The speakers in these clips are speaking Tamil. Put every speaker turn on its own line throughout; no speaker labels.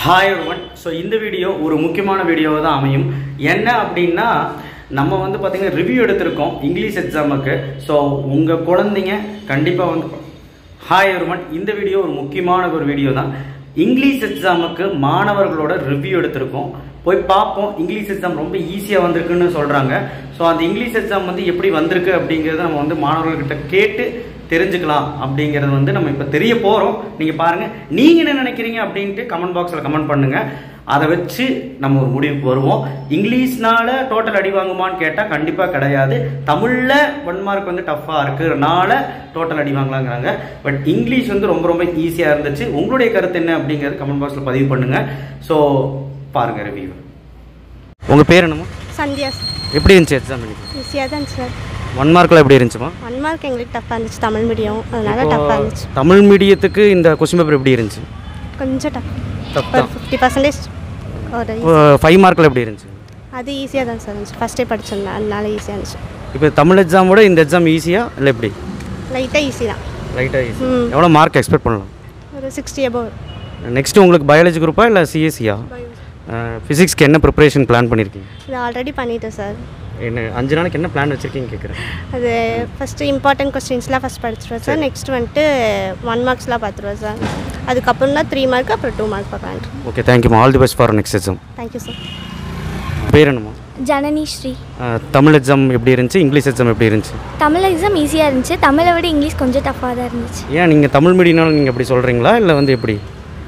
ஹாய் ஒன் ஸோ இந்த வீடியோ ஒரு முக்கியமான வீடியோவாக தான் அமையும் என்ன அப்படின்னா நம்ம வந்து பார்த்தீங்கன்னா ரிவ்யூ எடுத்திருக்கோம் இங்கிலீஷ் எக்ஸாமுக்கு ஸோ உங்கள் குழந்தைங்க கண்டிப்பாக வந்து ஹாய் ஒருவன் இந்த வீடியோ ஒரு முக்கியமான ஒரு வீடியோ தான் இங்கிலீஷ் எக்ஸாமுக்கு மாணவர்களோட ரிவ்யூ எடுத்திருக்கோம் போய் பார்ப்போம் இங்கிலீஷ் எக்ஸாம் ரொம்ப ஈஸியாக வந்திருக்குன்னு சொல்கிறாங்க ஸோ அந்த இங்கிலீஷ் எக்ஸாம் வந்து எப்படி வந்திருக்கு அப்படிங்கிறத நம்ம வந்து மாணவர்கள்கிட்ட கேட்டு தெரிஞ்சுக்கலாம் அப்படிங்கிறது வந்து நம்ம இப்போ தெரிய போகிறோம் நீங்கள் பாருங்கள் நீங்கள் என்ன நினைக்கிறீங்க அப்படின்ட்டு கமெண்ட் பாக்ஸில் கமெண்ட் பண்ணுங்கள் அதை வச்சு நம்ம ஒரு முடிவுக்கு வருவோம் இங்கிலீஷ்னால டோட்டல் அடி வாங்குமான்னு கேட்டால் கண்டிப்பாக கிடையாது தமிழில் ஒன் மார்க் வந்து டஃப்பாக இருக்கிறனால டோட்டல் அடி வாங்கலாங்கிறாங்க பட் இங்கிலீஷ் வந்து ரொம்ப ரொம்ப ஈஸியாக இருந்துச்சு உங்களுடைய கருத்து என்ன அப்படிங்கிறது கமெண்ட் பாக்ஸில் பதிவு பண்ணுங்கள் ஸோ பாருங்கள் ரிவ்யூ உங்கள் பேர் என்னம்மா
சந்தியா
எப்படி இருந்துச்சு எக்ஸாம் இன்னைக்கு
ஈஸியாக தான் இருந்துச்சு சார்
ஒன் மார்க்கில் எப்படி இருந்துச்சுமா
ஒன் மார்க் எங்களுக்கு டஃப்பாக இருந்துச்சு தமிழ் மீடியம் அதனால டஃப்பாக இருந்துச்சு
தமிழ் மீடியத்துக்கு இந்த கொஸ்டின் பேப்பர் எப்படி இருந்துச்சு
கொஞ்சம் டஃப்
Tough
ஒரு
தான்.
ஃபிஃப்டி பர்சன்டேஜ் ஒரு
ஃபைவ் மார்க்கில் எப்படி இருந்துச்சு
அது ஈஸியாக தான் சார் இருந்துச்சு ஃபஸ்ட்டே படிச்சிருந்தேன் அதனால ஈஸியாக இருந்துச்சு
இப்போ தமிழ் எக்ஸாமோட இந்த எக்ஸாம் ஈஸியாக இல்லை எப்படி
லைட்டாக ஈஸி தான்
ரைட்டாக ஈஸி
ம்.
எவ்வளோ மார்க் எக்ஸ்பெக்ட் பண்ணலாம்
ஒரு சிக்ஸ்டி அபவ்
நெக்ஸ்ட்டு உங்களுக்கு பயாலஜி குரூப்பா இல்லை சிஎஸ்சியா ஃபிசிக்ஸ்க்கு என்ன ப்ரிப்பரேஷன் பிளான் பண்ணியிருக்கீங்க
இது ஆல்ரெடி பண்ணிட்டேன் சார்
என்ன அஞ்சு நாளைக்கு என்ன பிளான் வச்சுருக்கீங்க கேட்குறேன்
அது ஃபஸ்ட்டு இம்பார்ட்டன்ட் கொஸ்டின்ஸ்லாம் ஃபஸ்ட் படிச்சிருவேன் சார் நெக்ஸ்ட் வந்துட்டு ஒன் மார்க்ஸ்லாம் பார்த்துருவேன் சார் அதுக்கப்புறம் தான் த்ரீ மார்க் அப்புறம் டூ மார்க் பார்க்கலாம்
ஓகே தேங்க்யூமா all the best for next exam
thank you sir
பேர் என்னம்மா
ஜனனி ஸ்ரீ
அஹ், தமிழ் எக்ஸாம் எப்படி இருந்துச்சு இங்கிலீஷ் எக்ஸாம் எப்படி இருந்துச்சு
தமிழ் எக்ஸாம் ஈஸியாக இருந்துச்சு தமிழை விட இங்கிலீஷ் கொஞ்சம் டஃப்பாக தான் இருந்துச்சு
ஏன் நீங்கள் தமிழ் மீடியம்னால நீங்கள் எப்படி சொல்கிறீங்களா இல்லை வந்து எப்படி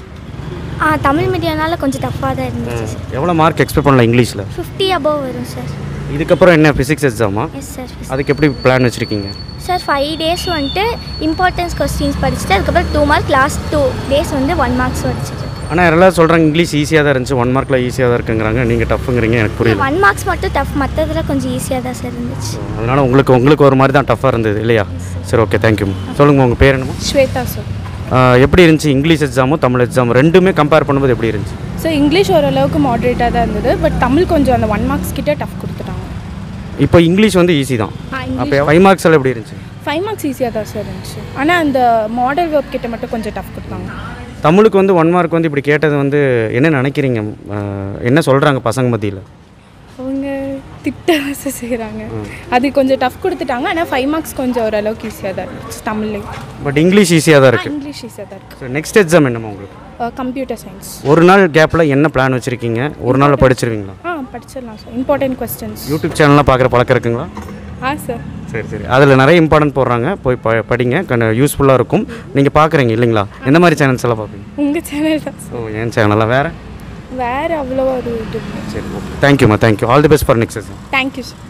ஆ தமிழ் மீடியம்னால கொஞ்சம் டஃப்பாக தான் இருந்துச்சு சார்
எவ்வளோ மார்க் எக்ஸ்பெக்ட் பண்ணலாம் இங்கிலீஷில்
ஃபிஃப்டி அபவ் வரும் சார்
இதுக்கப்புறம் என்ன ஃபிசிக்ஸ் எக்ஸாமா
எஸ் சார்
அதுக்கு எப்படி பிளான் வச்சுருக்கீங்க
சார் ஃபைவ் டேஸ் வந்துட்டு இம்பார்ட்டன்ஸ் கொஸ்டின்ஸ் படிச்சுட்டு அதுக்கப்புறம் two mark last two days வந்து ஒன் மார்க்ஸ் படிச்சுட்டு
ஆனால் எல்லாரும் சொல்கிறாங்க இங்கிலீஷ் ஈஸியாக தான் இருந்துச்சு ஒன் மார்க்கில் ஈஸியாக தான் இருக்குங்கிறாங்க நீங்கள் டஃப்புங்கிறீங்க எனக்கு புரியல
ஒன் மார்க்ஸ் மட்டும் டஃப் மற்றதில் கொஞ்சம் ஈஸியாக தான் சார் இருந்துச்சு
அதனால் உங்களுக்கு உங்களுக்கு ஒரு மாதிரி தான் டஃப்பாக இருந்தது இல்லையா சரி ஓகே தேங்க்யூ சொல்லுங்கள் உங்கள் பேர் என்னமோ
ஸ்வேதா சார்
எப்படி இருந்துச்சு இங்கிலீஷ் எக்ஸாமும் தமிழ் எக்ஸாம் ரெண்டுமே கம்பேர் பண்ணும்போது எப்படி இருந்துச்சு
ஸோ இங்கிலீஷ் ஓரளவுக்கு மாடரேட்டாக தான் இருந்தது பட் தமிழ் கொஞ்சம் அந்த ஒன் மார்க்ஸ் கிட்ட டஃப் கொடுத்துட்டாங்க
இப்போ இங்கிலீஷ் வந்து ஈஸி தான்
ஆ
அப்போ ஃபைவ் மார்க்ஸ் எல்லாம் எப்படி இருந்துச்சு
ஃபைவ் மார்க்ஸ் ஈஸியாக தான் சார் இருந்துச்சு ஆனால் அந்த மாடல் ஒர்க் கிட்ட மட்டும் கொஞ்சம் டஃப் கொடுத்தாங்க
தமிழுக்கு வந்து ஒன் மார்க் வந்து இப்படி கேட்டது வந்து என்ன நினைக்கிறீங்க அஹ், என்ன சொல்கிறாங்க பசங்க மத்தியில்
அவங்க திட்ட ஆசை செய்கிறாங்க அது கொஞ்சம் டஃப் கொடுத்துட்டாங்க ஆனால் ஃபைவ் மார்க்ஸ் கொஞ்சம் ஓரளவுக்கு ஈஸியாக தான் இருந்துச்சு தமிழ்லேயும்
பட் இங்கிலீஷ் ஈஸியாக தான் இருக்குது
இங்கிலீஷ் ஈஸியாக தான் இருக்குது
நெக்ஸ்ட் எக்ஸாம் என்னம்மா உங்களுக்கு
கம்ப்யூட்டர் சயின்ஸ்
ஒரு நாள் கேப்பில் என்ன பிளான் வச்சுருக்கீங்க ஒரு நாளில் படிச்சிருவீங்களா
ஆ படிச்சிடலாம் சார் இம்பார்ட்டன்ட் கொஸ்டின்ஸ்
யூடியூப் சேனல்லாம் பார்க்குற பழக்கம் இருக்குங்களா
ஆ சார்
சரி சரி அதில் நிறைய இம்பார்ட்டன்ட் போடுறாங்க போய் ப படிங்க கண்ட யூஸ்ஃபுல்லாக இருக்கும் நீங்கள் பார்க்குறீங்க இல்லைங்களா எந்த மாதிரி சேனல்ஸ் எல்லாம் பார்ப்பீங்க
உங்கள் சேனல் தான் சார்
ஓ என் சேனலாக வேறு
வேறு அவ்வளோவா ஒரு இது
சரி ஓகே தேங்க்யூம்மா thank you all the best for next exam
thank you sir